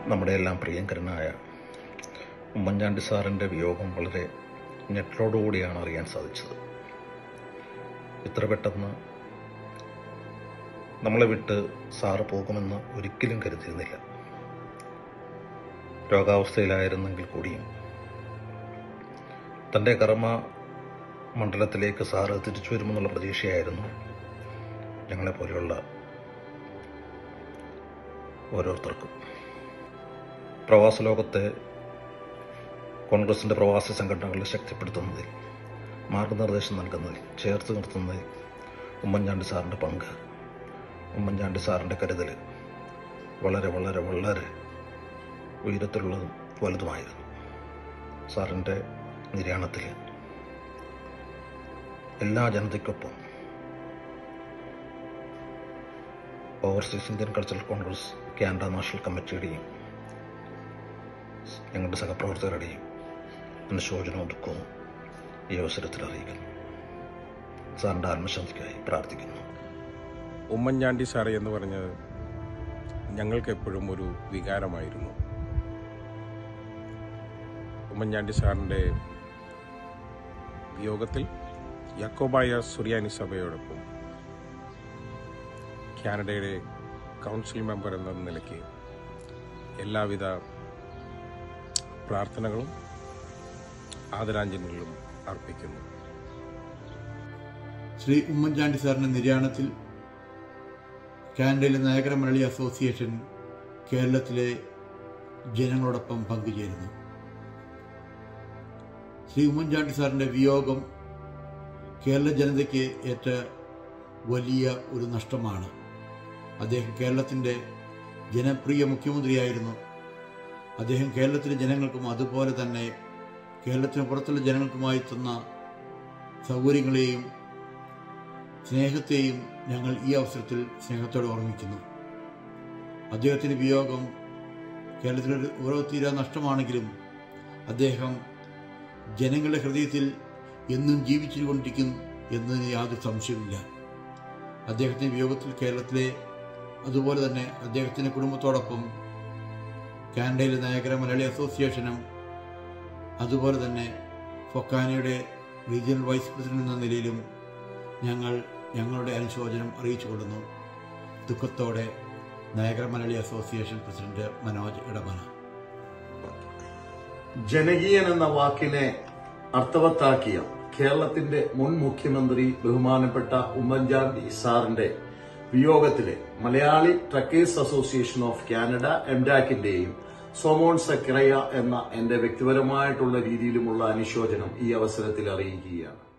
നമ്മുടെ എല്ലാം പ്രിയങ്കരനായ ഉമ്മൻചാണ്ടി സാറിൻ്റെ വിയോഗം വളരെ ഞെട്ടലോടുകൂടിയാണ് അറിയാൻ സാധിച്ചത് ഇത്ര പെട്ടെന്ന് നമ്മളെ വിട്ട് സാറ് പോകുമെന്ന് ഒരിക്കലും കരുതിയിരുന്നില്ല രോഗാവസ്ഥയിലായിരുന്നെങ്കിൽ കൂടിയും തൻ്റെ കർമ്മ മണ്ഡലത്തിലേക്ക് സാറ് തിരിച്ചു വരുമെന്നുള്ള പ്രതീക്ഷയായിരുന്നു ഞങ്ങളെപ്പോലെയുള്ള ഓരോരുത്തർക്കും പ്രവാസ ലോകത്തെ കോൺഗ്രസിൻ്റെ പ്രവാസി സംഘടനകളെ ശക്തിപ്പെടുത്തുന്നതിൽ മാർഗനിർദ്ദേശം നൽകുന്നതിൽ ചേർത്ത് നിർത്തുന്നതിൽ ഉമ്മൻചാണ്ടി സാറിൻ്റെ പങ്ക് ഉമ്മൻചാണ്ടി സാറിൻ്റെ കരുതൽ വളരെ വളരെ വളരെ ഉയരത്തിലുള്ളതും വലുതുമായിരുന്നു സാറിൻ്റെ നിര്യാണത്തിൽ എല്ലാ ജനതയ്ക്കൊപ്പം overseas Indian cultural congress Canada national കമ്മിറ്റിയുടെയും ഞങ്ങളുടെ സഹപ്രവർത്തകരുടെയും അനുശോചനവും ദുഃഖവും ഈ അവസരത്തിൽ അറിയിക്കുന്നു സാറിൻ്റെ ആത്മശാന്തിക്കായി പ്രാർത്ഥിക്കുന്നു ഉമ്മൻചാണ്ടി സാറ് എന്ന് പറഞ്ഞത് ഞങ്ങൾക്ക് എപ്പോഴും ഒരു വികാരമായിരുന്നു ഉമ്മൻചാണ്ടി സാറിൻ്റെ വിയോഗത്തിൽ യാക്കോബായ സുറിയാനി സഭയോടൊപ്പം കാനഡയുടെ കൗൺസിൽ മെമ്പർ എന്ന നിലയ്ക്ക് എല്ലാവിധ പ്രാർത്ഥനകളും ആദരാഞ്ജലികളും അർപ്പിക്കുന്നു ശ്രീ ഉമ്മൻചാണ്ടി സാറിന്റെ നിര്യാണത്തിൽ കാനഡയിലെ നായകര മലയാളി അസോസിയേഷൻ കേരളത്തിലെ ജനങ്ങളോടൊപ്പം പങ്കുചേരുന്നു ശ്രീ ഉമ്മൻചാണ്ടി സാറിന്റെ വിയോഗം കേരള ജനതയ്ക്ക് ഏറ്റ വലിയ ഒരു നഷ്ടമാണ് അദ്ദേഹം കേരളത്തിൻ്റെ ജനപ്രിയ മുഖ്യമന്ത്രിയായിരുന്നു അദ്ദേഹം കേരളത്തിലെ ജനങ്ങൾക്കും അതുപോലെ തന്നെ കേരളത്തിന് പുറത്തുള്ള ജനങ്ങൾക്കുമായി തന്ന സൗകര്യങ്ങളെയും സ്നേഹത്തെയും ഞങ്ങൾ ഈ അവസരത്തിൽ സ്നേഹത്തോടെ ഓർമ്മിക്കുന്നു അദ്ദേഹത്തിൻ്റെ വിയോഗം കേരളത്തിലൊരു ഓരോ തീരാ നഷ്ടമാണെങ്കിലും അദ്ദേഹം ജനങ്ങളുടെ ഹൃദയത്തിൽ എന്നും ജീവിച്ചുകൊണ്ടിരിക്കും എന്നതിന് യാതൊരു സംശയവുമില്ല അദ്ദേഹത്തിൻ്റെ വിയോഗത്തിൽ കേരളത്തിലെ അതുപോലെ തന്നെ അദ്ദേഹത്തിൻ്റെ കുടുംബത്തോടൊപ്പം കാനഡയിലെ നായകര മലയാളി അസോസിയേഷനും അതുപോലെ തന്നെ ഫൊക്കാനയുടെ റീജിയണൽ വൈസ് പ്രസിഡന്റ് എന്ന നിലയിലും ഞങ്ങൾ ഞങ്ങളുടെ അനുശോചനം അറിയിച്ചുകൊള്ളുന്നു ദുഃഖത്തോടെ Niagara Malayali association president Manoj Idamana ജനകീയൻ എന്ന വാക്കിനെ അർത്ഥവത്താക്കിയ കേരളത്തിന്റെ മുൻ മുഖ്യമന്ത്രി ബഹുമാനപ്പെട്ട ഉമ്മൻചാണ്ടി സാറിന്റെ വിയോഗത്തിലെ Malayali truckers association of Canada എംഡാക്കിന്റെയും സോമോൺ സക്രയ എന്ന എന്റെ വ്യക്തിപരമായിട്ടുള്ള രീതിയിലുമുള്ള അനുശോചനം ഈ അവസരത്തിൽ അറിയിക്കുകയാണ്